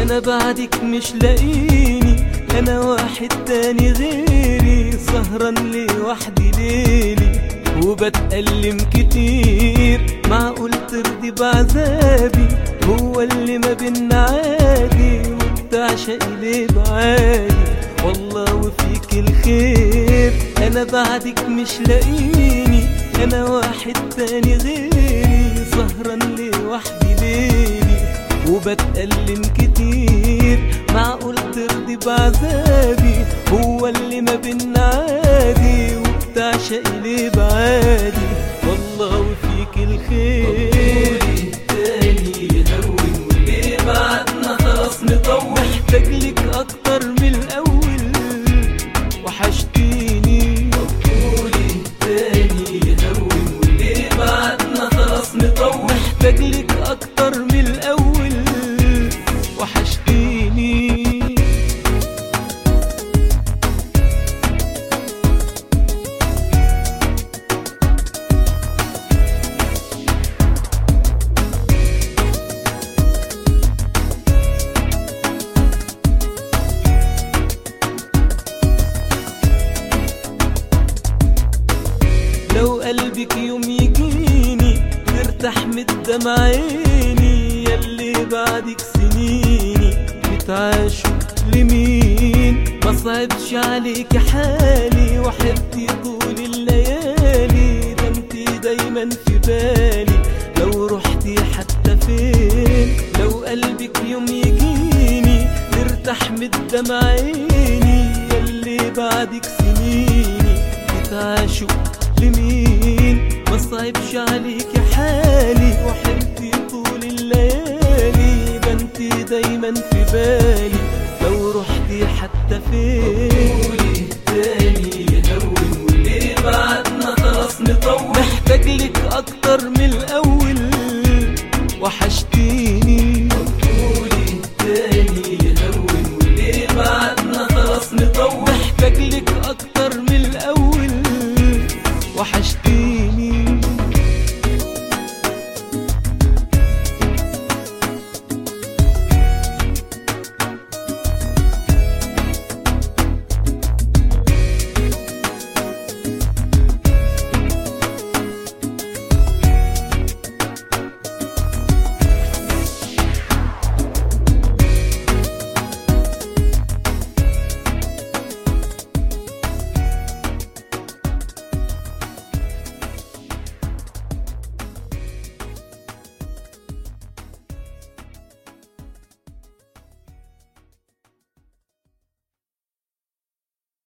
انا بعدك مش لاقيني انا واحد تاني غيري سهران لوحدي ليلي وبتألم كتير معقول ترضي بعذابي هو اللي ما بينا عادي وبتعشقي ليه بعادي والله وفيك الخير انا بعدك مش لاقيني انا واحد تاني غيري سهران لوحدي ليلي وبتألم كتير معقول ترضي بعذابي هو اللي ما بينا عادي وبتعشقي ليه بعادي والله وفيك الخير تاني هون وليه بعدنا خلاص نطول محتاج لك اكتر من الاول وحشتيني قولي تاني هون وليه بعدنا خلاص نطول محتاج لك اكتر من الاول وحشتيني لو قلبك يوم يجيني ترتاح من دمع عيني ياللي بعدك سنيني بتعاشوا لمين ما صعبش عليك حالي وحبتي طول الليالي ده انتي دايما في بالي لو رحتي حتى فين لو قلبك يوم يجيني ترتاح من دمع عيني ياللي بعدك سنيني بتعاشوا لمين ما صعبش عليك حالي وحبتي طول الليالي ده انتي دايما في بالي لو رحتي حتى فين قولي تاني هون وليه بعدنا خلاص نطول محتاج لك اكتر من الاول